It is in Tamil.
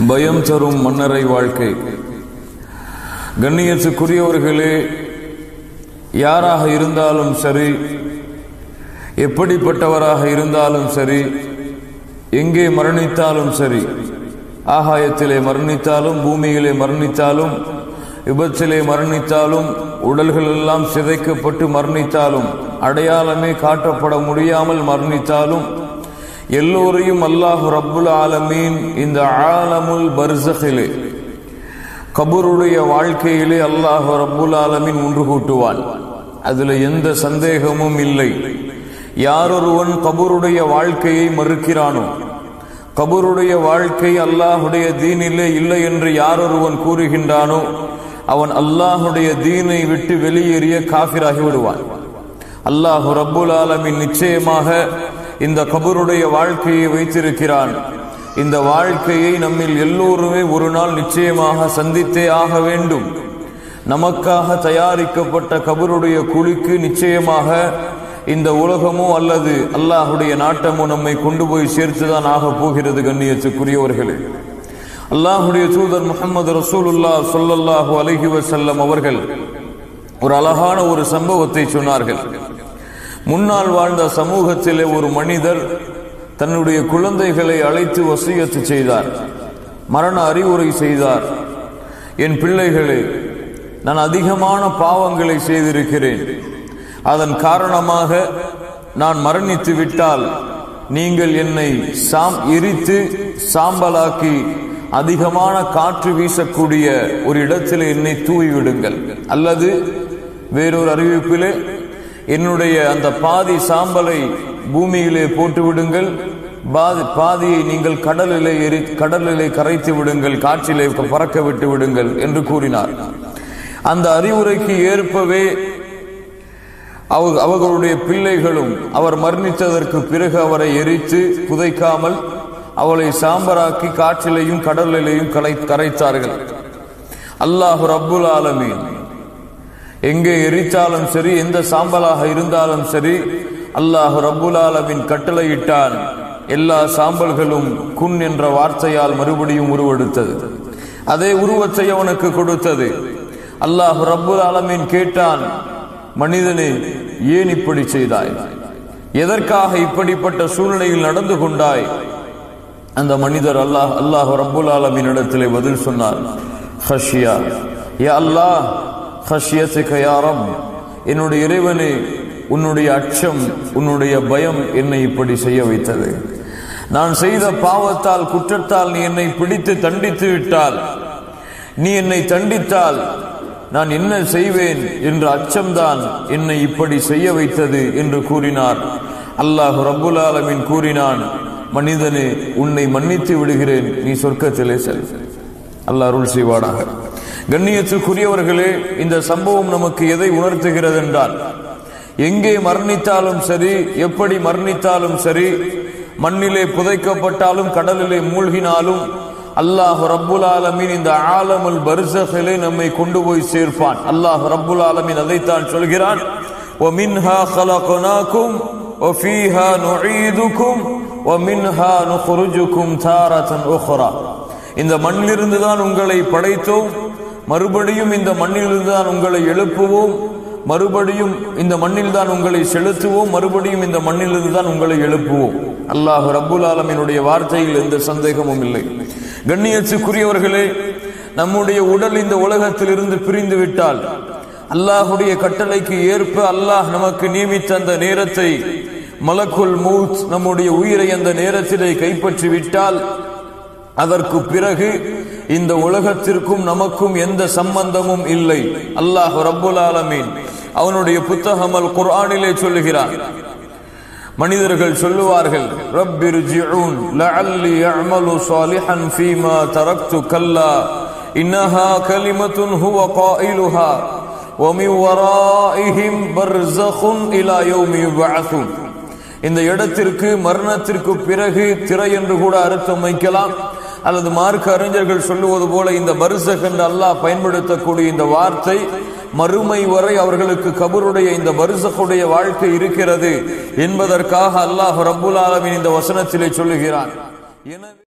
பயம் தரும் மன்னரை வாழ்க்கை கண்ணியத்துக்குரியவர்களே யாராக இருந்தாலும் சரி எப்படிப்பட்டவராக இருந்தாலும் சரி எங்கே மரணித்தாலும் சரி ஆகாயத்திலே மரணித்தாலும் பூமியிலே மரணித்தாலும் விபத்திலே மரணித்தாலும் உடல்கள் எல்லாம் சிதைக்கப்பட்டு மரணித்தாலும் அடையாளமே காட்டப்பட முடியாமல் மரணித்தாலும் எல்லோரையும் அல்லாஹு ரப்புல் ஆலமீன் இந்த ஆலமுல் பர்சகிலே கபூருடைய வாழ்க்கையிலே அல்லாஹ் ரப்புல் ஆலமீன் ஒன்று கூட்டுவான் அதுல எந்த சந்தேகமும் இல்லை யாரொருவன் கபூருடைய வாழ்க்கையை மறுக்கிறானோ கபூருடைய வாழ்க்கை அல்லாஹுடைய தீனிலே இல்லை என்று யாரொருவன் கூறுகின்றானோ அவன் அல்லாஹுடைய தீனை விட்டு வெளியேறிய காபிராகி விடுவான் அல்லாஹு ரப்புல் ஆலமின் நிச்சயமாக இந்த கபருடைய வாழ்க்கையை வைத்திருக்கிறான் இந்த வாழ்க்கையை நம்மில் எல்லோருமே ஒரு நாள் நிச்சயமாக சந்தித்தே ஆக வேண்டும் நமக்காக தயாரிக்கப்பட்ட கபருடைய குழிக்கு நிச்சயமாக இந்த உலகமோ அல்லது அல்லாஹுடைய நாட்டமோ நம்மை கொண்டு போய் சேர்த்துதான் ஆக போகிறது கண்ணியத்துக்குரியவர்களே அல்லாஹுடைய தூதர் முகமது ரசூலுல்லா சொல்லல்லாஹு அலஹி வசல்லம் அவர்கள் ஒரு அழகான ஒரு சம்பவத்தை சொன்னார்கள் முன்னால் வாழ்ந்த சமூகத்திலே ஒரு மனிதர் தன்னுடைய குழந்தைகளை அழைத்து வசியத்து செய்தார் மரண அறிவுரை செய்தார் என் பிள்ளைகளே நான் அதிகமான பாவங்களை செய்திருக்கிறேன் அதன் காரணமாக நான் மரணித்து விட்டால் நீங்கள் என்னை சாம் எரித்து சாம்பலாக்கி அதிகமான காற்று வீசக்கூடிய ஒரு இடத்தில் என்னை தூவி விடுங்கள் அல்லது வேறொரு அறிவிப்பிலே என்னுடைய அந்த பாதி சாம்பலை பூமியிலே போட்டு விடுங்கள் பாதியை நீங்கள் கடலிலே எரி கடலிலே கரைத்து விடுங்கள் காற்றிலே பறக்க விட்டு விடுங்கள் என்று கூறினார் அந்த அறிவுரைக்கு ஏற்பவே அவர்களுடைய பிள்ளைகளும் அவர் மரணித்ததற்கு பிறகு அவரை எரித்து புதைக்காமல் அவளை சாம்பராக்கி காற்றிலையும் கடலிலையும் கலை கரைத்தார்கள் அல்லாஹு ரப்புல் ஆலமீன் எங்கே எரித்தாலும் சரி எந்த சாம்பலாக இருந்தாலும் சரி அல்லாஹு ரப்புல் ஆலமின் கட்டளையிட்டான் எல்லா சாம்பல்களும் குன் என்ற வார்த்தையால் மறுபடியும் உருவெடுத்தது அதே உருவத்தை அவனுக்கு கொடுத்தது அல்லாஹு ரப்புல் ஆலமின் கேட்டான் மனிதனே ஏன் இப்படி செய்தாய் எதற்காக இப்படிப்பட்ட சூழ்நிலையில் நடந்து கொண்டாய் அந்த மனிதர் அல்லாஹ் அல்லாஹ் ரப்புல் ஆலமின் இடத்திலே பதில் சொன்னார் ஹஷியா யா அல்லாஹ் ஹஷியத்துக்கு யாரம் என்னுடைய இறைவனே உன்னுடைய அச்சம் உன்னுடைய பயம் என்னை இப்படி செய்ய வைத்தது நான் செய்த பாவத்தால் குற்றத்தால் நீ என்னை பிடித்து தண்டித்து விட்டால் நீ என்னை தண்டித்தால் நான் என்ன செய்வேன் என்ற அச்சம்தான் என்னை இப்படி செய்ய வைத்தது என்று கூறினார் அல்லாஹ் ரப்புல் ஆலமின் கூறினான் மனிதனே உன்னை மன்னித்து விடுகிறேன் நீ சொர்க்கத்திலே செல் அல்லாஹ் அருள் செய்வானாக கண்ணியத்துக்குரியவர்களே இந்த சம்பவம் நமக்கு எதை உணர்த்துகிறது என்றால் எங்கே மரணித்தாலும் சரி எப்படி மரணித்தாலும் சரி மண்ணிலே புதைக்கப்பட்டாலும் கடலிலே மூழ்கினாலும் அல்லாஹ் ரப்புல் ஆலமின் இந்த ஆலமுல் பர்சகிலே நம்மை கொண்டு போய் சேர்ப்பான் அல்லாஹ் ரப்புல் ஆலமின் அதைத்தான் சொல்கிறான் وَمِنْهَا خَلَقْنَاكُمْ وَفِيهَا نُعِيدُكُمْ وَمِنْهَا نُخْرِجُكُمْ تَارَةً أُخْرَى இந்த மண்ணிலிருந்து தான் உங்களை படைத்தோம் மறுபடியும் இந்த மண்ணிலிருந்து தான் உங்களை எழுப்புவோம் மறுபடியும் இந்த மண்ணில் தான் உங்களை செலுத்துவோம் மறுபடியும் இந்த மண்ணிலிருந்து தான் உங்களை எழுப்புவோம் அல்லாஹ் ரப்புல் ஆலமினுடைய வார்த்தையில் எந்த சந்தேகமும் இல்லை கண்ணியத்துக்குரியவர்களே நம்முடைய உடல் இந்த உலகத்தில் இருந்து பிரிந்து விட்டால் அல்லாஹுடைய கட்டளைக்கு ஏற்ப அல்லாஹ் நமக்கு நியமித்த அந்த நேரத்தை மலக்குல் மௌத் நம்முடைய உயிரை அந்த நேரத்திலே கைப்பற்றி விட்டால் அதற்கு பிறகு இந்த உலகத்திற்கும் நமக்கும் எந்த சம்பந்தமும் இல்லை அல்லாஹ் ரப்புல் ஆலமீன் அவனுடைய புத்தகம் அல் குர்ஆனிலே சொல்லுகிறான் மனிதர்கள் சொல்லுவார்கள் ரப்பிர் ஜிஊன் லஅல்லி அஅமலு சாலிஹன் ஃபீமா தரக்து கல்லா இன்னஹா கலிமத்துன் ஹுவ காயிலுஹா ومن ورائهم برزخ الى يوم يبعثون இந்த இடத்திற்கு மரணத்திற்கு பிறகு திரை என்று கூட அர்த்தம் வைக்கலாம் அல்லது மார்க்க அறிஞர்கள் சொல்லுவது போல இந்த பரிசக் என்று அல்லாஹ் பயன்படுத்தக்கூடிய இந்த வார்த்தை மறுமை வரை அவர்களுக்கு கபருடைய இந்த பரிசக்குடைய வாழ்க்கை இருக்கிறது என்பதற்காக அல்லாஹ் ரப்புல் ஆலமின் இந்த வசனத்திலே சொல்லுகிறான் எனவே